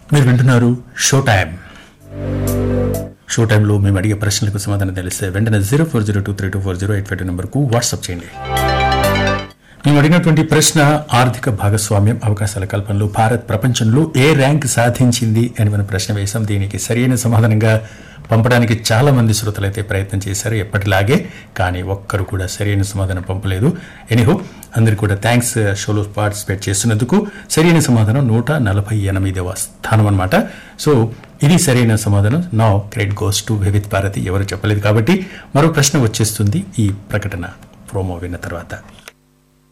మీరు వింటున్నారు show time show టైంలో మేము అడిగే ప్రశ్నలకు సమాధానం తెలిస్తే వెంటనే zero four zero two three two four zero eight five నెంబర్కు వాట్సాప్ చేయండి మేము అడిగినటువంటి ప్రశ్న ఆర్థిక భాగస్వామ్యం అవకాశాల కల్పనలో భారత్ ప్రపంచంలో ఏ ర్యాంక్ సాధించింది అని మనం ప్రశ్న వేశాం దీనికి సరైన సమాధానంగా పంపడానికి చాలా మంది శ్రోతలు అయితే ప్రయత్నం చేశారు ఎప్పటిలాగే కానీ ఒక్కరు కూడా సరైన సమాధానం పంపలేదు ఎనీహో అందరికి కూడా థ్యాంక్స్ షోలో పార్టిసిపేట్ చేస్తున్నందుకు సరైన సమాధానం నూట నలభై ఎనిమిదవ స్థానం అనమాట సో ఇది సరైన సమాధానం నా credit goes to Vividh Bharati ఎవరు చెప్పలేదు కాబట్టి మరో ప్రశ్న వచ్చేస్తుంది ఈ ప్రకటన ప్రోమో విన్న తర్వాత